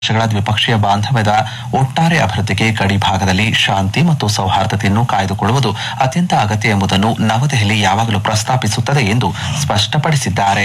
ದೇಶಗಳ ದ್ವಿಪಕ್ಷೀಯ ಬಾಂಧವ್ಯದ ಒಟ್ಟಾರೆ ಅಭಿವೃದ್ಧಿಗೆ ಗಡಿ ಭಾಗದಲ್ಲಿ ಶಾಂತಿ ಮತ್ತು ಸೌಹಾರ್ದತೆಯನ್ನು ಕಾಯ್ದುಕೊಳ್ಳುವುದು ಅತ್ಯಂತ ಅಗತ್ಯ ಎಂಬುದನ್ನು ನವದೆಹಲಿ ಯಾವಾಗಲೂ ಪ್ರಸ್ತಾಪಿಸುತ್ತದೆ ಎಂದು ಸ್ಪಷ್ಟಪಡಿಸಿದ್ದಾರೆ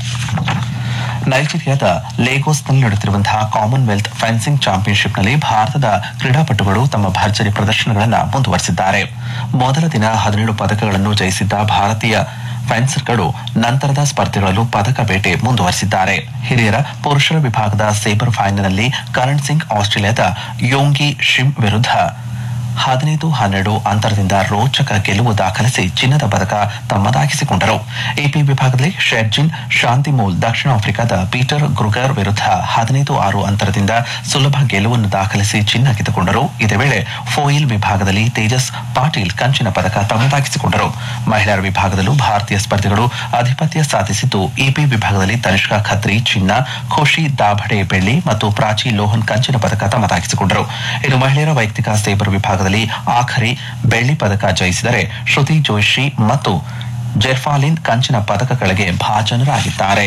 ನೈಜೀರಿಯಾದ ಲೇಗೋಸ್ನಲ್ಲಿ ನಡೆಯುತ್ತಿರುವಂತಹ ಕಾಮನ್ವೆಲ್ತ್ ಫೆನ್ಸಿಂಗ್ ಚಾಂಪಿಯನ್ಶಿಪ್ನಲ್ಲಿ ಭಾರತದ ಕ್ರೀಡಾಪಟುಗಳು ತಮ್ಮ ಭರ್ಜರಿ ಪ್ರದರ್ಶನಗಳನ್ನು ಮುಂದುವರೆಸಿದ್ದಾರೆ ಮೊದಲ ದಿನ ಹದಿನೇಳು ಪದಕಗಳನ್ನು ಜಯಿಸಿದ್ದ ಭಾರತೀಯ ಫೆನ್ಸರ್ಗಳು ನಂತರದ ಸ್ಪರ್ಧೆಗಳಲ್ಲೂ ಪದಕ ಬೇಟೆ ಮುಂದುವರೆಸಿದ್ದಾರೆ ಹಿರಿಯರ ಪುರುಷರ ವಿಭಾಗದ ಸೇಬರ್ ಫೈನಲ್ನಲ್ಲಿ ಕರಣ್ ಸಿಂಗ್ ಆಸ್ಟ್ರೇಲಿಯಾದ ಯೋಂಗಿ ಶಿಮ್ ವಿರುದ್ಧ ಹದಿನೈದು ಹನ್ನೆರಡು ಅಂತರದಿಂದ ರೋಚಕ ಗೆಲುವು ದಾಖಲಿಸಿ ಚಿನ್ನದ ಪದಕ ತಮ್ಮದಾಗಿಸಿಕೊಂಡರು ಎಪಿ ವಿಭಾಗದಲ್ಲಿ ಶೆರ್ಜಿನ್ ಶಾಂತಿಮೂಲ್ ದಕ್ಷಿಣ ಆಫ್ರಿಕಾದ ಪೀಟರ್ ಗ್ರುಗರ್ ವಿರುದ್ಧ ಹದಿನೈದು ಆರು ಅಂತರದಿಂದ ಸುಲಭ ಗೆಲುವನ್ನು ದಾಖಲಿಸಿ ಚಿನ್ನ ಗೆದ್ದುಕೊಂಡರು ಇದೇ ವೇಳೆ ಫೋಯಿಲ್ ವಿಭಾಗದಲ್ಲಿ ತೇಜಸ್ ಪಾಟೀಲ್ ಕಂಚಿನ ಪದಕ ತಮ್ಮದಾಗಿಸಿಕೊಂಡರು ಮಹಿಳೆಯರ ವಿಭಾಗದಲ್ಲೂ ಭಾರತೀಯ ಸ್ಪರ್ಧಿಗಳು ಆಧಿಪತ್ಯ ಸಾಧಿಸಿದ್ದು ಇಪಿ ವಿಭಾಗದಲ್ಲಿ ತನಿಷ್ಕಾ ಖತ್ರಿ ಚಿನ್ನ ಖುಷಿ ದಾಭಡೆ ಬೆಳ್ಳಿ ಮತ್ತು ಪ್ರಾಚಿ ಲೋಹನ್ ಕಂಚಿನ ಪದಕ ತಮ್ಮದಾಗಿಸಿಕೊಂಡರು ಇನ್ನು ಮಹಿಳೆಯರ ವೈಯಕ್ತಿಕ ಸೇಬರ್ ವಿಭಾಗದಲ್ಲಿ ಆಖರಿ ಬೆಳ್ಳಿ ಪದಕ ಜಯಿಸಿದರೆ ಶ್ರುತಿ ಜೋಶಿ ಮತ್ತು ಜೆರ್ಫಾಲಿನ್ ಕಂಚಿನ ಪದಕಗಳಿಗೆ ಭಾಜನರಾಗಿದ್ದಾರೆ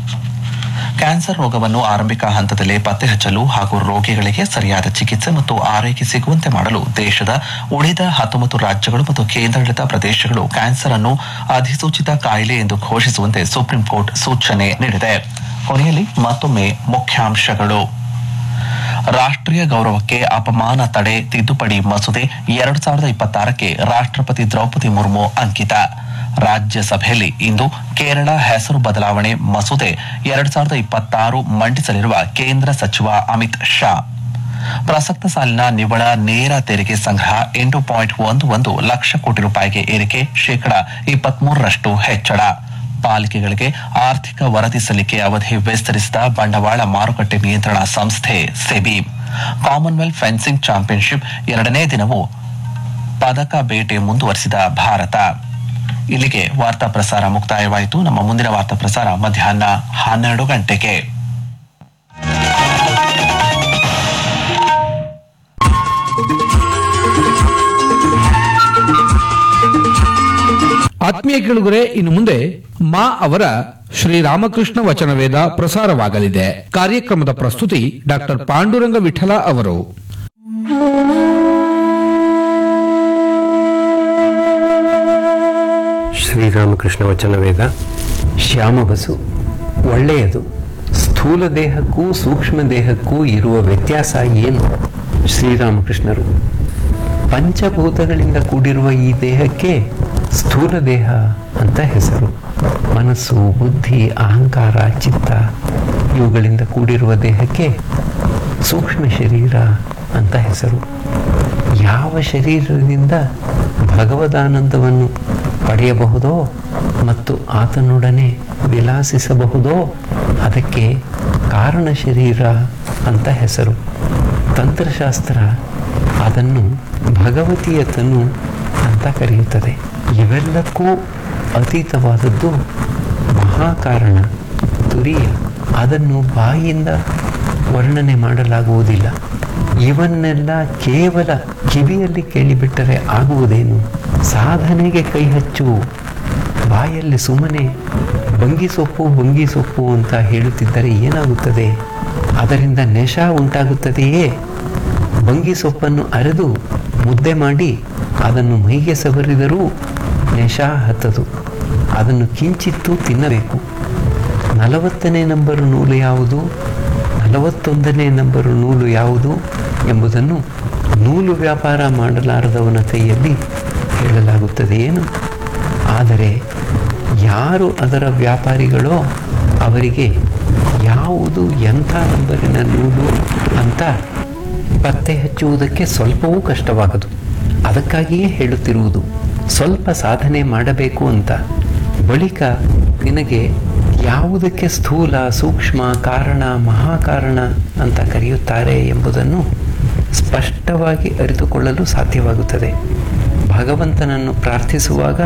ಕ್ಯಾನ್ಸರ್ ರೋಗವನ್ನು ಆರಂಭಿಕ ಹಂತದಲ್ಲೇ ಪತ್ತೆ ಹಚ್ಚಲು ಹಾಗೂ ರೋಗಿಗಳಿಗೆ ಸರಿಯಾದ ಚಿಕಿತ್ಸೆ ಮತ್ತು ಆರೈಕೆ ಸಿಗುವಂತೆ ಮಾಡಲು ದೇಶದ ಉಳಿದ ಹತ್ತೊಂಬತ್ತು ರಾಜ್ಯಗಳು ಮತ್ತು ಕೇಂದ್ರಾಡಳಿತ ಪ್ರದೇಶಗಳು ಕ್ಯಾನ್ಸರ್ ಅನ್ನು ಅಧಿಸೂಚಿತ ಕಾಯಿಲೆ ಎಂದು ಘೋಷಿಸುವಂತೆ ಸುಪ್ರೀಂ ಕೋರ್ಟ್ ಸೂಚನೆ ನೀಡಿದೆ ಕೊನೆಯಲ್ಲಿ ಮತ್ತೊಮ್ಮೆ ಮುಖ್ಯಾಂಶಗಳು ರಾಷ್ಟ್ರೀಯ ಗೌರವಕ್ಕೆ ಅಪಮಾನ ತಡೆ ತಿದ್ದುಪಡಿ ಮಸೂದೆ ಎರಡ್ ಸಾವಿರದ ಇಪ್ಪತ್ತಾರಕ್ಕೆ ರಾಷ್ಟ್ರಪತಿ ದ್ರೌಪದಿ ಮುರ್ಮು ಅಂಕಿತ ರಾಜ್ಯಸಭೆಯಲ್ಲಿ ಇಂದು ಕೇರಳ ಹೆಸರು ಬದಲಾವಣೆ ಮಸೂದೆ ಎರಡ್ ಸಾವಿರದ ಇಪ್ಪತ್ತಾರು ಮಂಡಿಸಲಿರುವ ಕೇಂದ್ರ ಸಚಿವ ಅಮಿತ್ ಶಾ ಪ್ರಸಕ್ತ ಸಾಲಿನ ನಿವ್ವಳ ನೇರ ತೆರಿಗೆ ಸಂಗ್ರಹ ಎಂಟು ಪಾಯಿಂಟ್ ಒಂದು ಒಂದು ಲಕ್ಷ ಕೋಟಿ ರೂಪಾಯಿಗೆ ಏರಿಕೆ ಶೇಕಡ ಇಪ್ಪತ್ಮೂರರಷ್ಟು ಹೆಚ್ಚಳ ಪಾಲಿಕೆಗಳಿಗೆ ಆರ್ಥಿಕ ವರದಿ ಸಲ್ಲಿಕೆ ಅವಧಿ ವಿಸ್ತರಿಸಿದ ಬಂಡವಾಳ ಮಾರುಕಟ್ಟೆ ನಿಯಂತ್ರಣ ಸಂಸ್ಥೆ ಸೆಬಿ ಕಾಮನ್ವೆಲ್ತ್ ಫೆನ್ಸಿಂಗ್ ಚಾಂಪಿಯನ್ಶಿಪ್ ಎರಡನೇ ದಿನವೂ ಪದಕ ಬೇಟೆ ಮುಂದುವರೆಸಿದ ಭಾರತ ಇಲ್ಲಿಗೆ ವಾರ್ತಾ ಪ್ರಸಾರ ಮುಕ್ತಾಯವಾಯಿತು ನಮ್ಮ ಮುಂದಿನ ವಾರ್ತಾ ಪ್ರಸಾರ ಮಧ್ಯಾಹ್ನ ಹನ್ನೆರಡು ಗಂಟೆಗೆ ಆತ್ಮೀಯ ಕೇಳುಗರೆ ಇನ್ನು ಮುಂದೆ ಮಾ ಅವರ ಶ್ರೀರಾಮಕೃಷ್ಣ ವಚನವೇದ ಪ್ರಸಾರವಾಗಲಿದೆ ಕಾರ್ಯಕ್ರಮದ ಪ್ರಸ್ತುತಿ ಡಾಕ್ಟರ್ ಪಾಂಡುರಂಗ ವಿಠಲ ಅವರು ಶ್ರೀರಾಮಕೃಷ್ಣ ವಚನವೇದ ಶ್ಯಾಮಬಸು ಒಳ್ಳೆಯದು ಸ್ಥೂಲ ದೇಹಕ್ಕೂ ಸೂಕ್ಷ್ಮ ದೇಹಕ್ಕೂ ಇರುವ ವ್ಯತ್ಯಾಸ ಏನು ಶ್ರೀರಾಮಕೃಷ್ಣರು ಪಂಚಭೂತಗಳಿಂದ ಕೂಡಿರುವ ಈ ದೇಹಕ್ಕೆ ಸ್ಥೂಲ ದೇಹ ಅಂತ ಹೆಸರು ಮನಸ್ಸು ಬುದ್ಧಿ ಅಹಂಕಾರ ಚಿತ್ತ ಇವುಗಳಿಂದ ಕೂಡಿರುವ ದೇಹಕ್ಕೆ ಸೂಕ್ಷ್ಮ ಶರೀರ ಅಂತ ಹೆಸರು ಯಾವ ಶರೀರದಿಂದ ಭಗವದಾನಂದವನ್ನು ಪಡೆಯಬಹುದೋ ಮತ್ತು ಆತನೊಡನೆ ವಿಲಾಸಿಸಬಹುದೋ ಅದಕ್ಕೆ ಕಾರಣ ಶರೀರ ಅಂತ ಹೆಸರು ತಂತ್ರಶಾಸ್ತ್ರ ಅದನ್ನು ಭಗವತಿಯ ತನು ಅಂತ ಕರೆಯುತ್ತದೆ ಇವೆಲ್ಲಕ್ಕೂ ಅತೀತವಾದದ್ದು ಮಹಾಕಾರಣ ತುರಿಯ ಅದನ್ನು ಬಾಯಿಯಿಂದ ವರ್ಣನೆ ಮಾಡಲಾಗುವುದಿಲ್ಲ ಇವನ್ನೆಲ್ಲ ಕೇವಲ ಕಿವಿಯಲ್ಲಿ ಕೇಳಿಬಿಟ್ಟರೆ ಆಗುವುದೇನು ಸಾಧನೆಗೆ ಕೈ ಹಚ್ಚು ಬಾಯಲ್ಲಿ ಸುಮ್ಮನೆ ಬಂಗಿ ಸೊಪ್ಪು ಬಂಗಿ ಸೊಪ್ಪು ಅಂತ ಹೇಳುತ್ತಿದ್ದರೆ ಏನಾಗುತ್ತದೆ ಅದರಿಂದ ನೆಶ ಉಂಟಾಗುತ್ತದೆಯೇ ಬಂಗಿ ಸೊಪ್ಪನ್ನು ಅರೆದು ಮುದ್ದೆ ಮಾಡಿ ಅದನ್ನು ಮೈಗೆ ಸವರಿದರೂ ನೆಶ ಹತ್ತದು ಅದನ್ನು ಕಿಂಚಿತ್ತು ತಿನ್ನಬೇಕು ನಲವತ್ತನೇ ನಂಬರು ನೂಲು ಯಾವುದು ನಲವತ್ತೊಂದನೇ ನಂಬರು ನೂಲು ಯಾವುದು ಎಂಬುದನ್ನು ನೂಲು ವ್ಯಾಪಾರ ಮಾಡಲಾರದವನ ಕೈಯಲ್ಲಿ ಹೇಳಲಾಗುತ್ತದೆ ಏನು ಆದರೆ ಯಾರು ಅದರ ವ್ಯಾಪಾರಿಗಳೋ ಅವರಿಗೆ ಯಾವುದು ಎಂಥ ನಂಬರಿನ ನೂಲು ಅಂತ ಪತ್ತೆ ಹಚ್ಚುವುದಕ್ಕೆ ಸ್ವಲ್ಪವೂ ಕಷ್ಟವಾಗದು ಅದಕ್ಕಾಗಿಯೇ ಹೇಳುತ್ತಿರುವುದು ಸ್ವಲ್ಪ ಸಾಧನೆ ಮಾಡಬೇಕು ಅಂತ ಬಳಿಕ ನಿನಗೆ ಯಾವುದಕ್ಕೆ ಸ್ಥೂಲ ಸೂಕ್ಷ್ಮ ಕಾರಣ ಮಹಾಕಾರಣ ಅಂತ ಕರೆಯುತ್ತಾರೆ ಎಂಬುದನ್ನು ಸ್ಪಷ್ಟವಾಗಿ ಅರಿತುಕೊಳ್ಳಲು ಸಾಧ್ಯವಾಗುತ್ತದೆ ಭಗವಂತನನ್ನು ಪ್ರಾರ್ಥಿಸುವಾಗ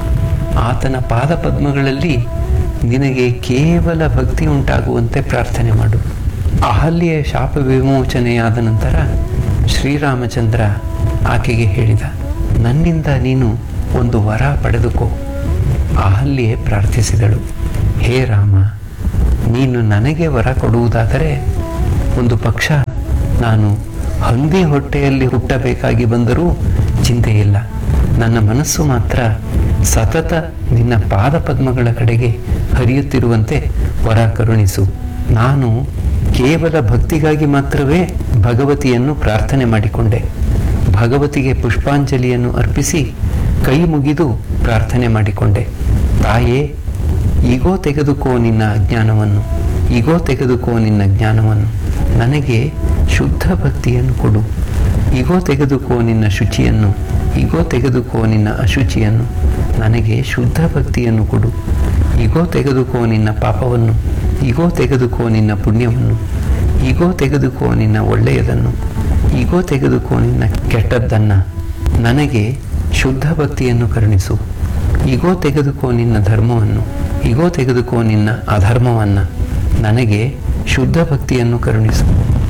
ಆತನ ಪಾದಪದ್ಮಗಳಲ್ಲಿ ನಿನಗೆ ಕೇವಲ ಭಕ್ತಿ ಉಂಟಾಗುವಂತೆ ಪ್ರಾರ್ಥನೆ ಮಾಡು ಅಹಲ್ಯೆಯ ಶಾಪ ವಿಮೋಚನೆಯಾದ ನಂತರ ಶ್ರೀರಾಮಚಂದ್ರ ಆಕೆಗೆ ಹೇಳಿದ ನನ್ನಿಂದ ನೀನು ಒಂದು ವರ ಪಡೆದುಕೋ ಅಹಲ್ಯೆ ಪ್ರಾರ್ಥಿಸಿದಳು ಹೇ ರಾಮ ನೀನು ನನಗೆ ವರ ಕೊಡುವುದಾದರೆ ಒಂದು ಪಕ್ಷ ನಾನು ಹಂದಿ ಹೊಟ್ಟೆಯಲ್ಲಿ ಹುಟ್ಟಬೇಕಾಗಿ ಬಂದರೂ ಚಿಂತೆ ಇಲ್ಲ ನನ್ನ ಮನಸ್ಸು ಮಾತ್ರ ಸತತ ನಿನ್ನ ಪಾದ ಪದ್ಮಗಳ ಕಡೆಗೆ ಹರಿಯುತ್ತಿರುವಂತೆ ವರ ಕರುಣಿಸು ನಾನು ಕೇವಲ ಭಕ್ತಿಗಾಗಿ ಮಾತ್ರವೇ ಭಗವತಿಯನ್ನು ಪ್ರಾರ್ಥನೆ ಮಾಡಿಕೊಂಡೆ ಭಗವತಿಗೆ ಪುಷ್ಪಾಂಜಲಿಯನ್ನು ಅರ್ಪಿಸಿ ಕೈ ಮುಗಿದು ಪ್ರಾರ್ಥನೆ ಮಾಡಿಕೊಂಡೆ ತಾಯೇ ಈಗೋ ತೆಗೆದುಕೋ ನಿನ್ನ ಅಜ್ಞಾನವನ್ನು ಈಗೋ ತೆಗೆದುಕೋ ನಿನ್ನ ಜ್ಞಾನವನ್ನು ನನಗೆ ಶುದ್ಧ ಭಕ್ತಿಯನ್ನು ಕೊಡು ಈಗೋ ತೆಗೆದುಕೋ ನಿನ್ನ ಶುಚಿಯನ್ನು ಈಗೋ ತೆಗೆದುಕೋ ನಿನ್ನ ಅಶುಚಿಯನ್ನು ನನಗೆ ಶುದ್ಧ ಭಕ್ತಿಯನ್ನು ಕೊಡು ಈಗೋ ತೆಗೆದುಕೋ ನಿನ್ನ ಪಾಪವನ್ನು ಈಗೋ ತೆಗೆದುಕೋ ನಿನ್ನ ಪುಣ್ಯವನ್ನು ಈಗೋ ತೆಗೆದುಕೋ ನಿನ್ನ ಒಳ್ಳೆಯದನ್ನು ಈಗೋ ತೆಗೆದುಕೋ ನಿನ್ನ ಕೆಟ್ಟದ್ದನ್ನು ನನಗೆ ಶುದ್ಧ ಭಕ್ತಿಯನ್ನು ಕರುಣಿಸು ಈಗೋ ತೆಗೆದುಕೋ ನಿನ್ನ ಧರ್ಮವನ್ನು ಈಗೋ ತೆಗೆದುಕೋ ನಿನ್ನ ಅಧರ್ಮವನ್ನು ನನಗೆ ಶುದ್ಧ ಭಕ್ತಿಯನ್ನು ಕರುಣಿಸು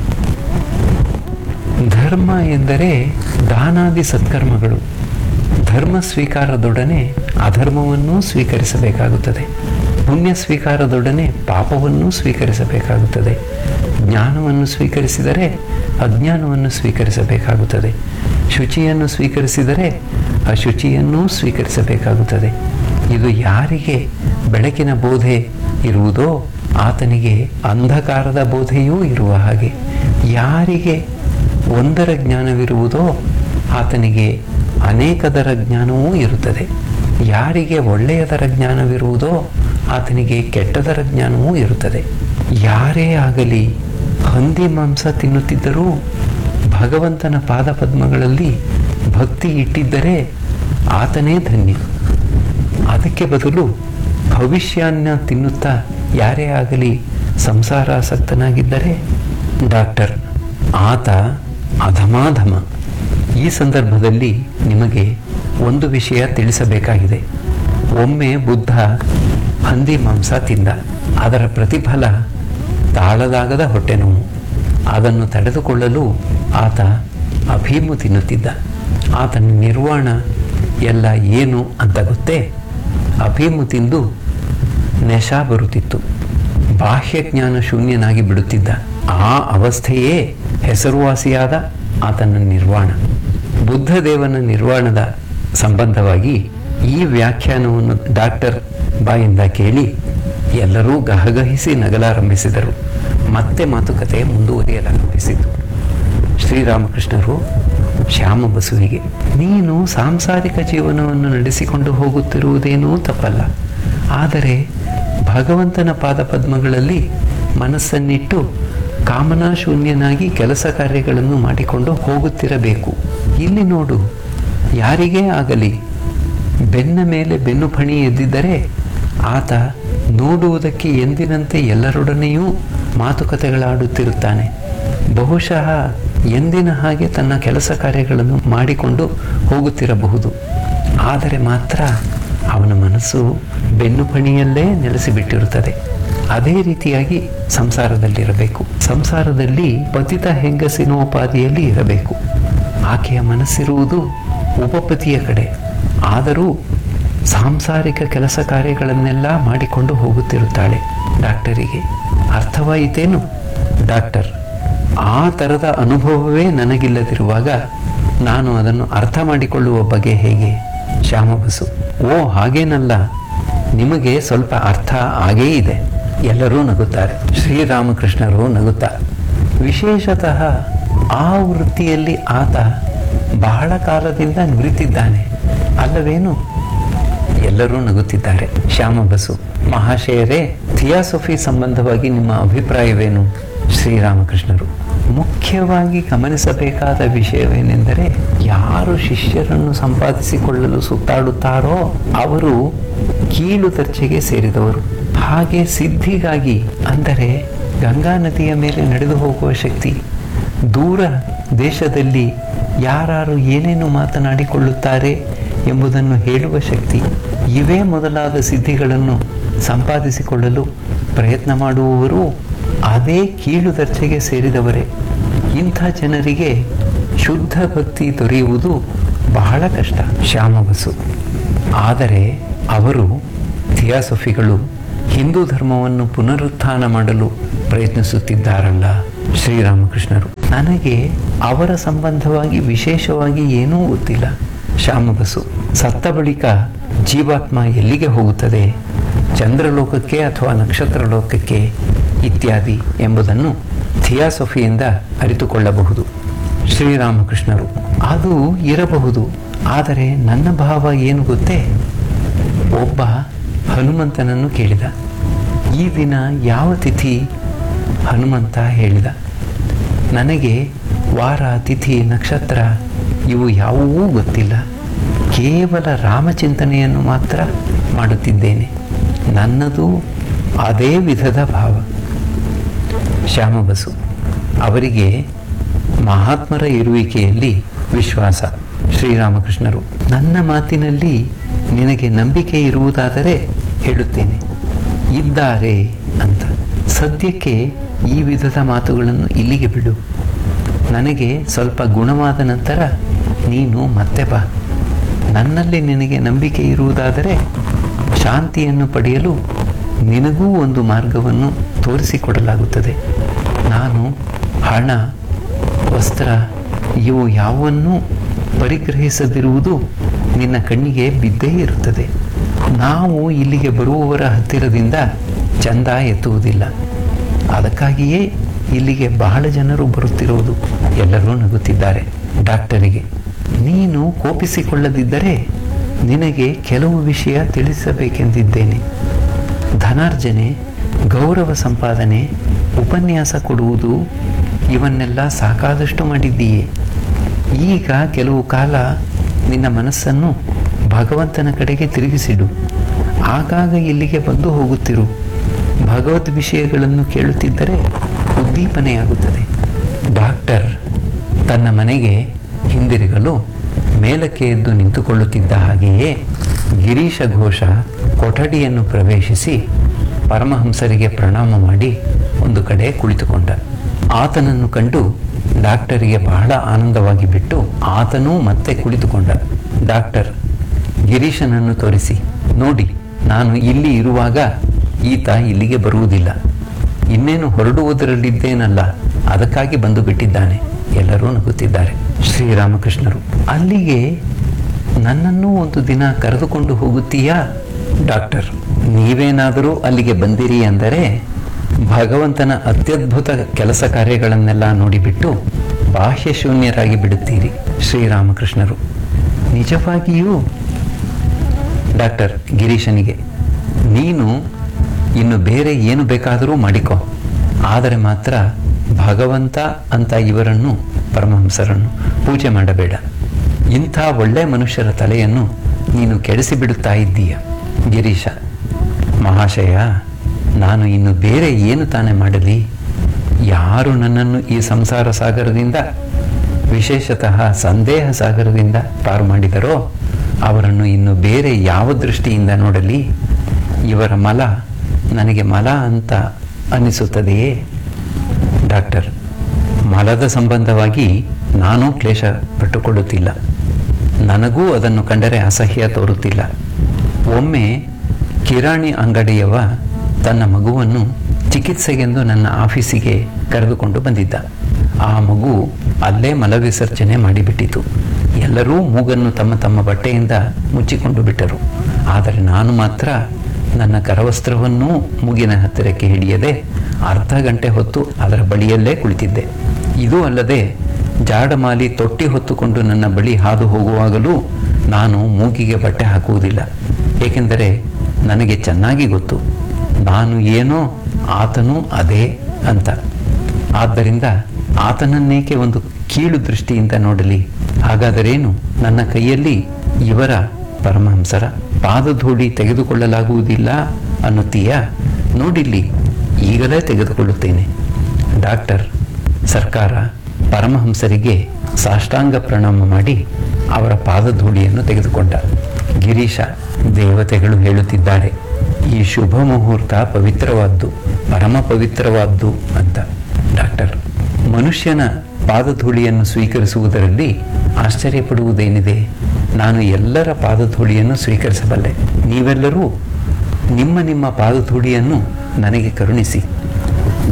ಧರ್ಮ ಎಂದರೆ ದಾನಾದಿ ಸತ್ಕರ್ಮಗಳು ಧರ್ಮ ಸ್ವೀಕಾರದೊಡನೆ ಅಧರ್ಮವನ್ನೂ ಸ್ವೀಕರಿಸಬೇಕಾಗುತ್ತದೆ ಪುಣ್ಯ ಸ್ವೀಕಾರದೊಡನೆ ಪಾಪವನ್ನೂ ಸ್ವೀಕರಿಸಬೇಕಾಗುತ್ತದೆ ಜ್ಞಾನವನ್ನು ಸ್ವೀಕರಿಸಿದರೆ ಅಜ್ಞಾನವನ್ನು ಸ್ವೀಕರಿಸಬೇಕಾಗುತ್ತದೆ ಶುಚಿಯನ್ನು ಸ್ವೀಕರಿಸಿದರೆ ಅಶುಚಿಯನ್ನೂ ಸ್ವೀಕರಿಸಬೇಕಾಗುತ್ತದೆ ಇದು ಯಾರಿಗೆ ಬೆಳಕಿನ ಬೋಧೆ ಇರುವುದೋ ಆತನಿಗೆ ಅಂಧಕಾರದ ಬೋಧೆಯೂ ಇರುವ ಹಾಗೆ ಯಾರಿಗೆ ಒಂದರ ಜ್ಞಾನವಿರುವುದೋ ಆತನಿಗೆ ಅನೇಕದರ ಜ್ಞಾನವೂ ಇರುತ್ತದೆ ಯಾರಿಗೆ ಒಳ್ಳೆಯದರ ಜ್ಞಾನವಿರುವುದೋ ಆತನಿಗೆ ಕೆಟ್ಟದರ ಜ್ಞಾನವೂ ಇರುತ್ತದೆ ಯಾರೇ ಆಗಲಿ ಹಂದಿ ಮಾಂಸ ತಿನ್ನುತ್ತಿದ್ದರೂ ಭಗವಂತನ ಪಾದಪದ್ಮಗಳಲ್ಲಿ ಭಕ್ತಿ ಇಟ್ಟಿದ್ದರೆ ಆತನೇ ಧನ್ಯ ಅದಕ್ಕೆ ಬದಲು ಭವಿಷ್ಯಾನ್ನ ತಿನ್ನುತ್ತಾ ಯಾರೇ ಆಗಲಿ ಸಂಸಾರಾಸಕ್ತನಾಗಿದ್ದರೆ ಡಾಕ್ಟರ್ ಆತ ಅಧಮಾಧಮ ಈ ಸಂದರ್ಭದಲ್ಲಿ ನಿಮಗೆ ಒಂದು ವಿಷಯ ತಿಳಿಸಬೇಕಾಗಿದೆ ಒಮ್ಮೆ ಬುದ್ಧ ಹಂದಿ ಮಾಂಸ ತಿಂದ ಅದರ ಪ್ರತಿಫಲ ತಾಳಲಾಗದ ಹೊಟ್ಟೆ ನೋವು ಅದನ್ನು ತಡೆದುಕೊಳ್ಳಲು ಆತ ಅಫೀಮು ತಿನ್ನುತ್ತಿದ್ದ ಆತನ ನಿರ್ವಾಣ ಎಲ್ಲ ಏನು ಅಂತ ಗೊತ್ತೇ ಅಫೀಮು ತಿಂದು ನೆಶ ಬರುತ್ತಿತ್ತು ಬಾಹ್ಯ ಜ್ಞಾನ ಶೂನ್ಯನಾಗಿ ಬಿಡುತ್ತಿದ್ದ ಆ ಅವಸ್ಥೆಯೇ ಹೆಸರುವಾಸಿಯಾದ ಆತನ ನಿರ್ವಾಣ ಬುದ್ಧದೇವನ ನಿರ್ವಾಣದ ಸಂಬಂಧವಾಗಿ ಈ ವ್ಯಾಖ್ಯಾನವನ್ನು ಡಾಕ್ಟರ್ ಬಾಯಿಂದ ಕೇಳಿ ಎಲ್ಲರೂ ಗಹಗಹಿಸಿ ನಗಲಾರಂಭಿಸಿದರು ಮತ್ತೆ ಮಾತುಕತೆ ಮುಂದುವರಿಯಲಾರಂಭಿಸಿತು ಶ್ರೀರಾಮಕೃಷ್ಣರು ಶ್ಯಾಮ ಬಸುವಿಗೆ ನೀನು ಸಾಂಸಾರಿಕ ಜೀವನವನ್ನು ನಡೆಸಿಕೊಂಡು ಹೋಗುತ್ತಿರುವುದೇನೂ ತಪ್ಪಲ್ಲ ಆದರೆ ಭಗವಂತನ ಪಾದಪದ್ಮಗಳಲ್ಲಿ ಮನಸ್ಸನ್ನಿಟ್ಟು ಕಾಮನಾ ಶೂನ್ಯನಾಗಿ ಕೆಲಸ ಕಾರ್ಯಗಳನ್ನು ಮಾಡಿಕೊಂಡು ಹೋಗುತ್ತಿರಬೇಕು ಇಲ್ಲಿ ನೋಡು ಯಾರಿಗೇ ಆಗಲಿ ಬೆನ್ನ ಮೇಲೆ ಬೆನ್ನು ಫಣಿ ಎದ್ದಿದ್ದರೆ ಆತ ನೋಡುವುದಕ್ಕೆ ಎಂದಿನಂತೆ ಎಲ್ಲರೊಡನೆಯೂ ಮಾತುಕತೆಗಳಾಡುತ್ತಿರುತ್ತಾನೆ ಬಹುಶಃ ಎಂದಿನ ಹಾಗೆ ತನ್ನ ಕೆಲಸ ಕಾರ್ಯಗಳನ್ನು ಮಾಡಿಕೊಂಡು ಹೋಗುತ್ತಿರಬಹುದು ಆದರೆ ಮಾತ್ರ ಅವನ ಮನಸ್ಸು ಬೆನ್ನು ಫಣಿಯಲ್ಲೇ ನೆಲೆಸಿಬಿಟ್ಟಿರುತ್ತದೆ ಅದೇ ರೀತಿಯಾಗಿ ಸಂಸಾರದಲ್ಲಿರಬೇಕು ಸಂಸಾರದಲ್ಲಿ ಪತಿತ ಹೆಂಗಸಿನೋಪಾದಿಯಲ್ಲಿ ಇರಬೇಕು ಆಕೆಯ ಮನಸ್ಸಿರುವುದು ಉಪಪತಿಯ ಕಡೆ ಆದರೂ ಸಾಂಸಾರಿಕ ಕೆಲಸ ಕಾರ್ಯಗಳನ್ನೆಲ್ಲ ಮಾಡಿಕೊಂಡು ಹೋಗುತ್ತಿರುತ್ತಾಳೆ ಡಾಕ್ಟರಿಗೆ ಅರ್ಥವಾಯಿತೇನು ಡಾಕ್ಟರ್ ಆ ಥರದ ಅನುಭವವೇ ನನಗಿಲ್ಲದಿರುವಾಗ ನಾನು ಅದನ್ನು ಅರ್ಥ ಮಾಡಿಕೊಳ್ಳುವ ಬಗೆ ಹೇಗೆ ಶ್ಯಾಮಬಸು ಓ ಹಾಗೇನಲ್ಲ ನಿಮಗೆ ಸ್ವಲ್ಪ ಅರ್ಥ ಆಗೇ ಇದೆ ಎಲ್ಲರೂ ನಗುತ್ತಾರೆ ಶ್ರೀರಾಮಕೃಷ್ಣರು ನಗುತ್ತಾರೆ ವಿಶೇಷತಃ ಆ ವೃತ್ತಿಯಲ್ಲಿ ಆತ ಬಹಳ ಕಾಲದಿಂದ ನುರಿತಿದ್ದಾನೆ ಅಲ್ಲವೇನು ಎಲ್ಲರೂ ನಗುತ್ತಿದ್ದಾರೆ ಶ್ಯಾಮಬಸು ಮಹಾಶಯರೇ ಥಿಯಾಸಫಿ ಸಂಬಂಧವಾಗಿ ನಿಮ್ಮ ಅಭಿಪ್ರಾಯವೇನು ಶ್ರೀರಾಮಕೃಷ್ಣರು ಮುಖ್ಯವಾಗಿ ಗಮನಿಸಬೇಕಾದ ವಿಷಯವೇನೆಂದರೆ ಯಾರು ಶಿಷ್ಯರನ್ನು ಸಂಪಾದಿಸಿಕೊಳ್ಳಲು ಸುತ್ತಾಡುತ್ತಾರೋ ಅವರು ಕೀಳು ದರ್ಜೆಗೆ ಸೇರಿದವರು ಹಾಗೆ ಸಿದ್ಧಿಗಾಗಿ ಅಂದರೆ ಗಂಗಾ ನದಿಯ ಮೇಲೆ ನಡೆದು ಹೋಗುವ ಶಕ್ತಿ ದೂರ ದೇಶದಲ್ಲಿ ಯಾರು ಏನೇನು ಮಾತನಾಡಿಕೊಳ್ಳುತ್ತಾರೆ ಎಂಬುದನ್ನು ಹೇಳುವ ಶಕ್ತಿ ಇವೇ ಮೊದಲಾದ ಸಿದ್ಧಿಗಳನ್ನು ಸಂಪಾದಿಸಿಕೊಳ್ಳಲು ಪ್ರಯತ್ನ ಮಾಡುವವರು ಅದೇ ಕೀಳು ದರ್ಜೆಗೆ ಸೇರಿದವರೇ ಇಂಥ ಜನರಿಗೆ ಶುದ್ಧ ಭಕ್ತಿ ದೊರೆಯುವುದು ಬಹಳ ಕಷ್ಟ ಶ್ಯಾಮಬಸು ಆದರೆ ಅವರು ಥಿಯಾಸಫಿಗಳು ಹಿಂದೂ ಧರ್ಮವನ್ನು ಪುನರುತ್ಥಾನ ಮಾಡಲು ಪ್ರಯತ್ನಿಸುತ್ತಿದ್ದಾರಲ್ಲ ಶ್ರೀರಾಮಕೃಷ್ಣರು ನನಗೆ ಅವರ ಸಂಬಂಧವಾಗಿ ವಿಶೇಷವಾಗಿ ಏನೂ ಗೊತ್ತಿಲ್ಲ ಶ್ಯಾಮಬಸು ಸತ್ತ ಬಳಿಕ ಜೀವಾತ್ಮ ಎಲ್ಲಿಗೆ ಹೋಗುತ್ತದೆ ಚಂದ್ರಲೋಕಕ್ಕೆ ಅಥವಾ ನಕ್ಷತ್ರ ಲೋಕಕ್ಕೆ ಇತ್ಯಾದಿ ಎಂಬುದನ್ನು ಥಿಯಾಸಫಿಯಿಂದ ಅರಿತುಕೊಳ್ಳಬಹುದು ಶ್ರೀರಾಮಕೃಷ್ಣರು ಅದು ಇರಬಹುದು ಆದರೆ ನನ್ನ ಭಾವ ಏನು ಗೊತ್ತೇ ಒಬ್ಬ ಹನುಮಂತನನ್ನು ಕೇಳಿದ ಈ ದಿನ ಯಾವ ತಿಥಿ ಹನುಮಂತ ಹೇಳಿದ ನನಗೆ ವಾರ ತಿಥಿ ನಕ್ಷತ್ರ ಇವು ಯಾವುವೂ ಗೊತ್ತಿಲ್ಲ ಕೇವಲ ರಾಮಚಿಂತನೆಯನ್ನು ಮಾತ್ರ ಮಾಡುತ್ತಿದ್ದೇನೆ ನನ್ನದು ಅದೇ ವಿಧದ ಭಾವ ಶ್ಯಾಮಬಸು ಅವರಿಗೆ ಮಹಾತ್ಮರ ಇರುವಿಕೆಯಲ್ಲಿ ವಿಶ್ವಾಸ ಶ್ರೀರಾಮಕೃಷ್ಣರು ನನ್ನ ಮಾತಿನಲ್ಲಿ ನಿನಗೆ ನಂಬಿಕೆ ಇರುವುದಾದರೆ ಹೇಳುತ್ತೇನೆ ಇದ್ದಾರೆ ಅಂತ ಸದ್ಯಕ್ಕೆ ಈ ವಿಧದ ಮಾತುಗಳನ್ನು ಇಲ್ಲಿಗೆ ಬಿಡು ನನಗೆ ಸ್ವಲ್ಪ ಗುಣವಾದ ನಂತರ ನೀನು ಮತ್ತೆ ಬಾ ನನ್ನಲ್ಲಿ ನಿನಗೆ ನಂಬಿಕೆ ಇರುವುದಾದರೆ ಶಾಂತಿಯನ್ನು ಪಡೆಯಲು ನಿನಗೂ ಒಂದು ಮಾರ್ಗವನ್ನು ತೋರಿಸಿಕೊಡಲಾಗುತ್ತದೆ ನಾನು ಹಣ ವಸ್ತ್ರ ಇವು ಯಾವನ್ನೂ ಪರಿಗ್ರಹಿಸದಿರುವುದು ನಿನ್ನ ಕಣ್ಣಿಗೆ ಬಿದ್ದೇ ಇರುತ್ತದೆ ನಾವು ಇಲ್ಲಿಗೆ ಬರುವವರ ಹತ್ತಿರದಿಂದ ಚಂದ ಎತ್ತುವುದಿಲ್ಲ ಅದಕ್ಕಾಗಿಯೇ ಇಲ್ಲಿಗೆ ಬಹಳ ಜನರು ಬರುತ್ತಿರುವುದು ಎಲ್ಲರೂ ನಗುತ್ತಿದ್ದಾರೆ ಡಾಕ್ಟರಿಗೆ ನೀನು ಕೋಪಿಸಿಕೊಳ್ಳದಿದ್ದರೆ ನಿನಗೆ ಕೆಲವು ವಿಷಯ ತಿಳಿಸಬೇಕೆಂದಿದ್ದೇನೆ ಧನಾರ್ಜನೆ ಗೌರವ ಸಂಪಾದನೆ ಉಪನ್ಯಾಸ ಕೊಡುವುದು ಇವನ್ನೆಲ್ಲ ಸಾಕಾದಷ್ಟು ಮಾಡಿದ್ದೀಯೆ ಈಗ ಕೆಲವು ಕಾಲ ನಿನ್ನ ಮನಸ್ಸನ್ನು ಭಗವಂತನ ಕಡೆಗೆ ತಿರುಗಿಸಿಡು ಆಗಾಗ ಇಲ್ಲಿಗೆ ಬಂದು ಹೋಗುತ್ತಿರು ಭಗವದ್ ವಿಷಯಗಳನ್ನು ಕೇಳುತ್ತಿದ್ದರೆ ಉದ್ದೀಪನೆಯಾಗುತ್ತದೆ ಡಾಕ್ಟರ್ ತನ್ನ ಮನೆಗೆ ಹಿಂದಿರುಗಲು ಮೇಲಕ್ಕೆ ಎದ್ದು ನಿಂತುಕೊಳ್ಳುತ್ತಿದ್ದ ಹಾಗೆಯೇ ಗಿರೀಶ ಘೋಷ ಕೊಠಡಿಯನ್ನು ಪ್ರವೇಶಿಸಿ ಪರಮಹಂಸರಿಗೆ ಪ್ರಣಾಮ ಮಾಡಿ ಒಂದು ಕಡೆ ಕುಳಿತುಕೊಂಡ ಆತನನ್ನು ಕಂಡು ಡಾಕ್ಟರಿಗೆ ಬಹಳ ಆನಂದವಾಗಿ ಬಿಟ್ಟು ಆತನೂ ಮತ್ತೆ ಕುಳಿತುಕೊಂಡ ಡಾಕ್ಟರ್ ಗಿರೀಶನನ್ನು ತೋರಿಸಿ ನೋಡಿ ನಾನು ಇಲ್ಲಿ ಇರುವಾಗ ಈತ ಇಲ್ಲಿಗೆ ಬರುವುದಿಲ್ಲ ಇನ್ನೇನು ಹೊರಡುವುದರಲ್ಲಿದ್ದೇನಲ್ಲ ಅದಕ್ಕಾಗಿ ಬಂದು ಬಿಟ್ಟಿದ್ದಾನೆ ಎಲ್ಲರೂ ನಗುತ್ತಿದ್ದಾರೆ ಶ್ರೀರಾಮಕೃಷ್ಣರು ಅಲ್ಲಿಗೆ ನನ್ನನ್ನೂ ಒಂದು ದಿನ ಕರೆದುಕೊಂಡು ಹೋಗುತ್ತೀಯಾ ಡಾಕ್ಟರ್ ನೀವೇನಾದರೂ ಅಲ್ಲಿಗೆ ಬಂದಿರಿ ಅಂದರೆ ಭಗವಂತನ ಅತ್ಯದ್ಭುತ ಕೆಲಸ ಕಾರ್ಯಗಳನ್ನೆಲ್ಲ ನೋಡಿಬಿಟ್ಟು ಬಾಹ್ಯ ಶೂನ್ಯರಾಗಿ ಬಿಡುತ್ತೀರಿ ಶ್ರೀರಾಮಕೃಷ್ಣರು ನಿಜವಾಗಿಯೂ ಡಾಕ್ಟರ್ ಗಿರೀಶನಿಗೆ ನೀನು ಇನ್ನು ಬೇರೆ ಏನು ಬೇಕಾದರೂ ಮಾಡಿಕೊ ಆದರೆ ಮಾತ್ರ ಭಗವಂತ ಅಂತ ಇವರನ್ನು ಪರಮಹಂಸರನ್ನು ಪೂಜೆ ಮಾಡಬೇಡ ಇಂಥ ಒಳ್ಳೆ ಮನುಷ್ಯರ ತಲೆಯನ್ನು ನೀನು ಕೆಡಿಸಿಬಿಡುತ್ತಾ ಇದ್ದೀಯ ಗಿರೀಶ ಮಹಾಶಯ ನಾನು ಇನ್ನು ಬೇರೆ ಏನು ತಾನೇ ಮಾಡಲಿ ಯಾರು ನನ್ನನ್ನು ಈ ಸಂಸಾರ ಸಾಗರದಿಂದ ವಿಶೇಷತಃ ಸಂದೇಹ ಸಾಗರದಿಂದ ಪಾರು ಮಾಡಿದರೋ ಅವರನ್ನು ಇನ್ನು ಬೇರೆ ಯಾವ ದೃಷ್ಟಿಯಿಂದ ನೋಡಲಿ ಇವರ ಮಲ ನನಗೆ ಮಲ ಅಂತ ಅನ್ನಿಸುತ್ತದೆಯೇ ಡಾಕ್ಟರ್ ಮಲದ ಸಂಬಂಧವಾಗಿ ನಾನೂ ಕ್ಲೇಶ ಪಟ್ಟುಕೊಳ್ಳುತ್ತಿಲ್ಲ ನನಗೂ ಅದನ್ನು ಕಂಡರೆ ಅಸಹ್ಯ ತೋರುತ್ತಿಲ್ಲ ಒಮ್ಮೆ ಕಿರಾಣಿ ಅಂಗಡಿಯವ ತನ್ನ ಮಗುವನ್ನು ಚಿಕಿತ್ಸೆಗೆಂದು ನನ್ನ ಆಫೀಸಿಗೆ ಕರೆದುಕೊಂಡು ಬಂದಿದ್ದ ಆ ಮಗು ಅಲ್ಲೇ ಮಲವಿಸರ್ಜನೆ ಮಾಡಿಬಿಟ್ಟಿತು ಎಲ್ಲರೂ ಮೂಗನ್ನು ತಮ್ಮ ತಮ್ಮ ಬಟ್ಟೆಯಿಂದ ಮುಚ್ಚಿಕೊಂಡು ಬಿಟ್ಟರು ಆದರೆ ನಾನು ಮಾತ್ರ ನನ್ನ ಕರವಸ್ತ್ರವನ್ನೂ ಮೂಗಿನ ಹತ್ತಿರಕ್ಕೆ ಹಿಡಿಯದೆ ಅರ್ಧ ಗಂಟೆ ಹೊತ್ತು ಅದರ ಬಳಿಯಲ್ಲೇ ಕುಳಿತಿದ್ದೆ ಇದು ಅಲ್ಲದೆ ಜಾಡಮಾಲಿ ತೊಟ್ಟಿ ಹೊತ್ತುಕೊಂಡು ನನ್ನ ಬಳಿ ಹಾದು ಹೋಗುವಾಗಲೂ ನಾನು ಮೂಗಿಗೆ ಬಟ್ಟೆ ಹಾಕುವುದಿಲ್ಲ ಏಕೆಂದರೆ ನನಗೆ ಚೆನ್ನಾಗಿ ಗೊತ್ತು ನಾನು ಏನೋ ಆತನೂ ಅದೇ ಅಂತ ಆದ್ದರಿಂದ ಆತನನ್ನೇಕೆ ಒಂದು ಕೀಳು ದೃಷ್ಟಿಯಿಂದ ನೋಡಲಿ ಹಾಗಾದರೇನು ನನ್ನ ಕೈಯಲ್ಲಿ ಇವರ ಪರಮಹಂಸರ ಪಾದಧೂಳಿ ತೆಗೆದುಕೊಳ್ಳಲಾಗುವುದಿಲ್ಲ ಅನ್ನುತ್ತೀಯಾ ನೋಡಿಲ್ಲಿ ಈಗಲೇ ತೆಗೆದುಕೊಳ್ಳುತ್ತೇನೆ ಡಾಕ್ಟರ್ ಸರ್ಕಾರ ಪರಮಹಂಸರಿಗೆ ಸಾಷ್ಟಾಂಗ ಪ್ರಣಾಮ ಮಾಡಿ ಅವರ ಪಾದಧೂಳಿಯನ್ನು ತೆಗೆದುಕೊಂಡ ಗಿರೀಶ ದೇವತೆಗಳು ಹೇಳುತ್ತಿದ್ದಾರೆ ಈ ಶುಭ ಮುಹೂರ್ತ ಪವಿತ್ರವಾದ್ದು ಪರಮ ಪವಿತ್ರವಾದ್ದು ಅಂತ ಡಾಕ್ಟರ್ ಮನುಷ್ಯನ ಪಾದಧೂಳಿಯನ್ನು ಸ್ವೀಕರಿಸುವುದರಲ್ಲಿ ಆಶ್ಚರ್ಯಪಡುವುದೇನಿದೆ ನಾನು ಎಲ್ಲರ ಪಾದಧೂಳಿಯನ್ನು ಸ್ವೀಕರಿಸಬಲ್ಲೆ ನೀವೆಲ್ಲರೂ ನಿಮ್ಮ ನಿಮ್ಮ ಪಾದಧೂಳಿಯನ್ನು ನನಗೆ ಕರುಣಿಸಿ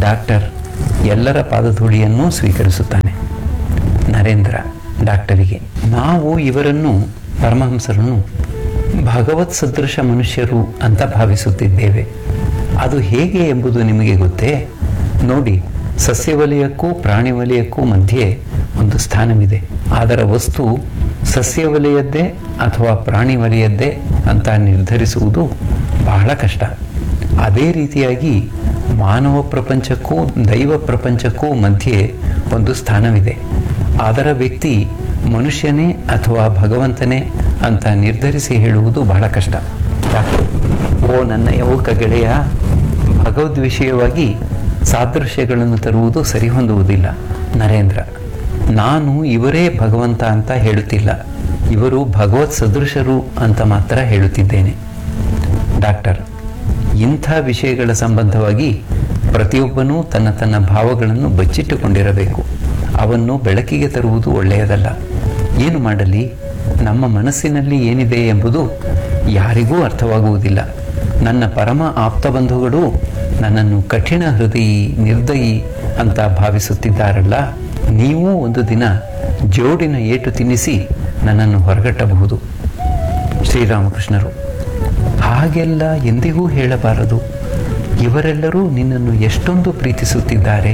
ಡಾಕ್ಟರ್ ಎಲ್ಲರ ಪಾದಧೂಳಿಯನ್ನೂ ಸ್ವೀಕರಿಸುತ್ತಾನೆ ನರೇಂದ್ರ ಡಾಕ್ಟರಿಗೆ ನಾವು ಇವರನ್ನು ಪರಮಹಂಸರನ್ನು ಭಗವತ್ ಸದೃಶ ಮನುಷ್ಯರು ಅಂತ ಭಾವಿಸುತ್ತಿದ್ದೇವೆ ಅದು ಹೇಗೆ ಎಂಬುದು ನಿಮಗೆ ಗೊತ್ತೇ ನೋಡಿ ಸಸ್ಯವಲಯಕ್ಕೂ ಪ್ರಾಣಿ ವಲಯಕ್ಕೂ ಮಧ್ಯೆ ಒಂದು ಸ್ಥಾನವಿದೆ ಅದರ ವಸ್ತು ಸಸ್ಯವಲಯದ್ದೇ ಅಥವಾ ಪ್ರಾಣಿ ವಲಯದ್ದೇ ಅಂತ ನಿರ್ಧರಿಸುವುದು ಬಹಳ ಕಷ್ಟ ಅದೇ ರೀತಿಯಾಗಿ ಮಾನವ ಪ್ರಪಂಚಕ್ಕೂ ದೈವ ಪ್ರಪಂಚಕ್ಕೂ ಮಧ್ಯೆ ಒಂದು ಸ್ಥಾನವಿದೆ ಅದರ ವ್ಯಕ್ತಿ ಮನುಷ್ಯನೇ ಅಥವಾ ಭಗವಂತನೇ ಅಂತ ನಿರ್ಧರಿಸಿ ಹೇಳುವುದು ಬಹಳ ಕಷ್ಟ ಡಾಕ್ಟರ್, ಓ ನನ್ನ ಯುವಕ ಗೆಳೆಯ ಭಗವದ್ ವಿಷಯವಾಗಿ ಸಾದೃಶ್ಯಗಳನ್ನು ತರುವುದು ಸರಿಹೊಂದುವುದಿಲ್ಲ ನರೇಂದ್ರ ನಾನು ಇವರೇ ಭಗವಂತ ಅಂತ ಹೇಳುತ್ತಿಲ್ಲ ಇವರು ಭಗವತ್ ಸದೃಶರು ಅಂತ ಮಾತ್ರ ಹೇಳುತ್ತಿದ್ದೇನೆ ಡಾಕ್ಟರ್ ಇಂಥ ವಿಷಯಗಳ ಸಂಬಂಧವಾಗಿ ಪ್ರತಿಯೊಬ್ಬನೂ ತನ್ನ ತನ್ನ ಭಾವಗಳನ್ನು ಬಚ್ಚಿಟ್ಟುಕೊಂಡಿರಬೇಕು ಅವನ್ನು ಬೆಳಕಿಗೆ ತರುವುದು ಒಳ್ಳೆಯದಲ್ಲ ಏನು ಮಾಡಲಿ ನಮ್ಮ ಮನಸ್ಸಿನಲ್ಲಿ ಏನಿದೆ ಎಂಬುದು ಯಾರಿಗೂ ಅರ್ಥವಾಗುವುದಿಲ್ಲ ನನ್ನ ಪರಮ ಆಪ್ತ ಬಂಧುಗಳು ನನ್ನನ್ನು ಕಠಿಣ ಹೃದಯಿ ನಿರ್ದಯಿ ಅಂತ ಭಾವಿಸುತ್ತಿದ್ದಾರಲ್ಲ ನೀವೂ ಒಂದು ದಿನ ಜೋಡಿನ ಏಟು ತಿನ್ನಿಸಿ ನನ್ನನ್ನು ಹೊರಗಟ್ಟಬಹುದು ಶ್ರೀರಾಮಕೃಷ್ಣರು ಹಾಗೆಲ್ಲ ಎಂದಿಗೂ ಹೇಳಬಾರದು ಇವರೆಲ್ಲರೂ ನಿನ್ನನ್ನು ಎಷ್ಟೊಂದು ಪ್ರೀತಿಸುತ್ತಿದ್ದಾರೆ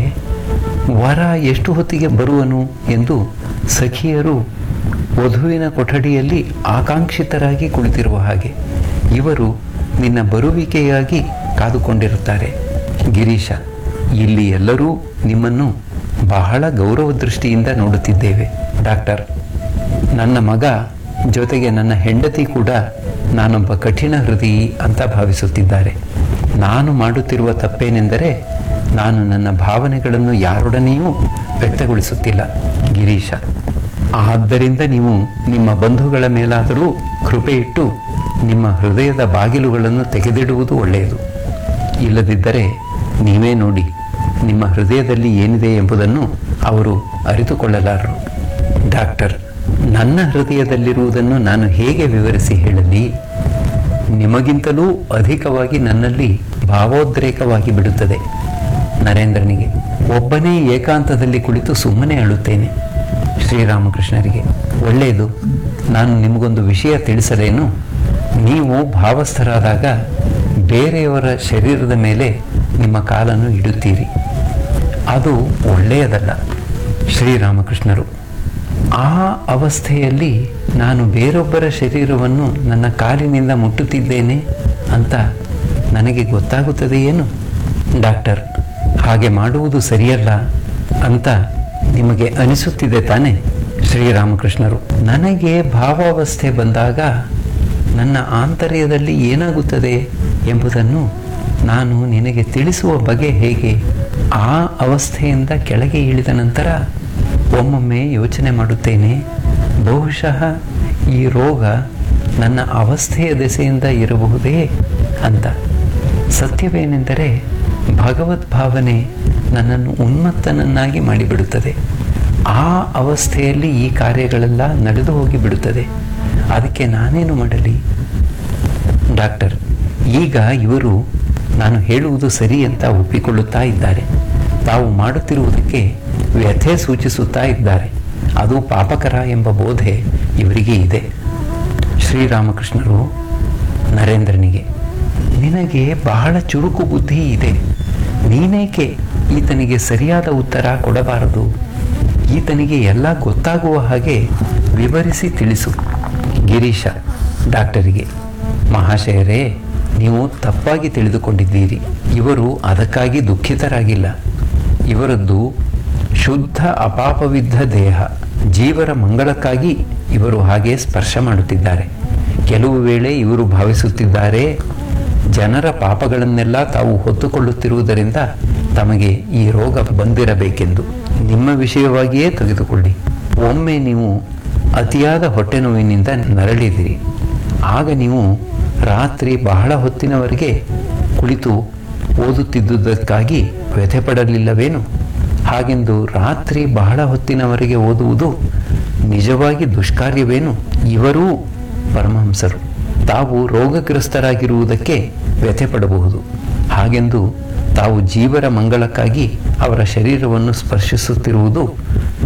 ವರ ಎಷ್ಟು ಹೊತ್ತಿಗೆ ಬರುವನು ಎಂದು ಸಖಿಯರು ವಧುವಿನ ಕೊಠಡಿಯಲ್ಲಿ ಆಕಾಂಕ್ಷಿತರಾಗಿ ಕುಳಿತಿರುವ ಹಾಗೆ ಇವರು ನಿನ್ನ ಬರುವಿಕೆಯಾಗಿ ಕಾದುಕೊಂಡಿರುತ್ತಾರೆ ಗಿರೀಶ ಇಲ್ಲಿ ಎಲ್ಲರೂ ನಿಮ್ಮನ್ನು ಬಹಳ ಗೌರವ ದೃಷ್ಟಿಯಿಂದ ನೋಡುತ್ತಿದ್ದೇವೆ ಡಾಕ್ಟರ್ ನನ್ನ ಮಗ ಜೊತೆಗೆ ನನ್ನ ಹೆಂಡತಿ ಕೂಡ ನಾನೊಬ್ಬ ಕಠಿಣ ಹೃದಯಿ ಅಂತ ಭಾವಿಸುತ್ತಿದ್ದಾರೆ ನಾನು ಮಾಡುತ್ತಿರುವ ತಪ್ಪೇನೆಂದರೆ ನಾನು ನನ್ನ ಭಾವನೆಗಳನ್ನು ಯಾರೊಡನೆಯೂ ವ್ಯಕ್ತಗೊಳಿಸುತ್ತಿಲ್ಲ ಗಿರೀಶ ಆದ್ದರಿಂದ ನೀವು ನಿಮ್ಮ ಬಂಧುಗಳ ಮೇಲಾದರೂ ಕೃಪೆ ಇಟ್ಟು ನಿಮ್ಮ ಹೃದಯದ ಬಾಗಿಲುಗಳನ್ನು ತೆಗೆದಿಡುವುದು ಒಳ್ಳೆಯದು ಇಲ್ಲದಿದ್ದರೆ ನೀವೇ ನೋಡಿ ನಿಮ್ಮ ಹೃದಯದಲ್ಲಿ ಏನಿದೆ ಎಂಬುದನ್ನು ಅವರು ಅರಿತುಕೊಳ್ಳಲಾರರು ಡಾಕ್ಟರ್ ನನ್ನ ಹೃದಯದಲ್ಲಿರುವುದನ್ನು ನಾನು ಹೇಗೆ ವಿವರಿಸಿ ಹೇಳಲಿ ನಿಮಗಿಂತಲೂ ಅಧಿಕವಾಗಿ ನನ್ನಲ್ಲಿ ಭಾವೋದ್ರೇಕವಾಗಿ ಬಿಡುತ್ತದೆ ನರೇಂದ್ರನಿಗೆ ಒಬ್ಬನೇ ಏಕಾಂತದಲ್ಲಿ ಕುಳಿತು ಸುಮ್ಮನೆ ಅಳುತ್ತೇನೆ ಶ್ರೀರಾಮಕೃಷ್ಣರಿಗೆ ಒಳ್ಳೆಯದು ನಾನು ನಿಮಗೊಂದು ವಿಷಯ ತಿಳಿಸಲೇನು ನೀವು ಭಾವಸ್ಥರಾದಾಗ ಬೇರೆಯವರ ಶರೀರದ ಮೇಲೆ ನಿಮ್ಮ ಕಾಲನ್ನು ಇಡುತ್ತೀರಿ ಅದು ಒಳ್ಳೆಯದಲ್ಲ ಶ್ರೀರಾಮಕೃಷ್ಣರು ಆ ಅವಸ್ಥೆಯಲ್ಲಿ ನಾನು ಬೇರೊಬ್ಬರ ಶರೀರವನ್ನು ನನ್ನ ಕಾಲಿನಿಂದ ಮುಟ್ಟುತ್ತಿದ್ದೇನೆ ಅಂತ ನನಗೆ ಗೊತ್ತಾಗುತ್ತದೆಯೇನು ಡಾಕ್ಟರ್ ಹಾಗೆ ಮಾಡುವುದು ಸರಿಯಲ್ಲ ಅಂತ ನಿಮಗೆ ಅನಿಸುತ್ತಿದೆ ತಾನೆ ಶ್ರೀರಾಮಕೃಷ್ಣರು ನನಗೆ ಭಾವಾವಸ್ಥೆ ಬಂದಾಗ ನನ್ನ ಆಂತರ್ಯದಲ್ಲಿ ಏನಾಗುತ್ತದೆ ಎಂಬುದನ್ನು ನಾನು ನಿನಗೆ ತಿಳಿಸುವ ಬಗೆ ಹೇಗೆ ಆ ಅವಸ್ಥೆಯಿಂದ ಕೆಳಗೆ ಇಳಿದ ನಂತರ ಒಮ್ಮೊಮ್ಮೆ ಯೋಚನೆ ಮಾಡುತ್ತೇನೆ ಬಹುಶಃ ಈ ರೋಗ ನನ್ನ ಅವಸ್ಥೆಯ ದೆಸೆಯಿಂದ ಇರಬಹುದೇ ಅಂತ ಸತ್ಯವೇನೆಂದರೆ ಭಗವತ್ ಭಾವನೆ ನನ್ನನ್ನು ಉನ್ಮತ್ತನನ್ನಾಗಿ ಮಾಡಿಬಿಡುತ್ತದೆ ಆ ಅವಸ್ಥೆಯಲ್ಲಿ ಈ ಕಾರ್ಯಗಳೆಲ್ಲ ನಡೆದು ಹೋಗಿ ಬಿಡುತ್ತದೆ ಅದಕ್ಕೆ ನಾನೇನು ಮಾಡಲಿ ಡಾಕ್ಟರ್ ಈಗ ಇವರು ನಾನು ಹೇಳುವುದು ಸರಿ ಅಂತ ಒಪ್ಪಿಕೊಳ್ಳುತ್ತಾ ಇದ್ದಾರೆ ತಾವು ಮಾಡುತ್ತಿರುವುದಕ್ಕೆ ವ್ಯಥೆ ಸೂಚಿಸುತ್ತಾ ಇದ್ದಾರೆ ಅದು ಪಾಪಕರ ಎಂಬ ಬೋಧೆ ಇವರಿಗೆ ಇದೆ ಶ್ರೀರಾಮಕೃಷ್ಣರು ನರೇಂದ್ರನಿಗೆ ನಿನಗೆ ಬಹಳ ಚುರುಕು ಬುದ್ಧಿ ಇದೆ ನೀನೇಕೆ ಈತನಿಗೆ ಸರಿಯಾದ ಉತ್ತರ ಕೊಡಬಾರದು ಈತನಿಗೆ ಎಲ್ಲ ಗೊತ್ತಾಗುವ ಹಾಗೆ ವಿವರಿಸಿ ತಿಳಿಸು ಗಿರೀಶ ಡಾಕ್ಟರಿಗೆ ಮಹಾಶಯರೇ ನೀವು ತಪ್ಪಾಗಿ ತಿಳಿದುಕೊಂಡಿದ್ದೀರಿ ಇವರು ಅದಕ್ಕಾಗಿ ದುಃಖಿತರಾಗಿಲ್ಲ ಇವರದ್ದು ಶುದ್ಧ ಅಪಾಪವಿದ್ದ ದೇಹ ಜೀವರ ಮಂಗಳಕ್ಕಾಗಿ ಇವರು ಹಾಗೆ ಸ್ಪರ್ಶ ಮಾಡುತ್ತಿದ್ದಾರೆ ಕೆಲವು ವೇಳೆ ಇವರು ಭಾವಿಸುತ್ತಿದ್ದಾರೆ ಜನರ ಪಾಪಗಳನ್ನೆಲ್ಲ ತಾವು ಹೊತ್ತುಕೊಳ್ಳುತ್ತಿರುವುದರಿಂದ ತಮಗೆ ಈ ರೋಗ ಬಂದಿರಬೇಕೆಂದು ನಿಮ್ಮ ವಿಷಯವಾಗಿಯೇ ತೆಗೆದುಕೊಳ್ಳಿ ಒಮ್ಮೆ ನೀವು ಅತಿಯಾದ ಹೊಟ್ಟೆ ನೋವಿನಿಂದ ನರಳಿದಿರಿ ಆಗ ನೀವು ರಾತ್ರಿ ಬಹಳ ಹೊತ್ತಿನವರೆಗೆ ಕುಳಿತು ಓದುತ್ತಿದ್ದುದಕ್ಕಾಗಿ ವ್ಯಥೆಪಡಲಿಲ್ಲವೇನು ಹಾಗೆಂದು ರಾತ್ರಿ ಬಹಳ ಹೊತ್ತಿನವರೆಗೆ ಓದುವುದು ನಿಜವಾಗಿ ದುಷ್ಕಾರ್ಯವೇನು ಇವರೂ ಪರಮಹಂಸರು ತಾವು ರೋಗಗ್ರಸ್ತರಾಗಿರುವುದಕ್ಕೆ ವ್ಯಥೆಪಡಬಹುದು ಹಾಗೆಂದು ತಾವು ಜೀವರ ಮಂಗಳಕ್ಕಾಗಿ ಅವರ ಶರೀರವನ್ನು ಸ್ಪರ್ಶಿಸುತ್ತಿರುವುದು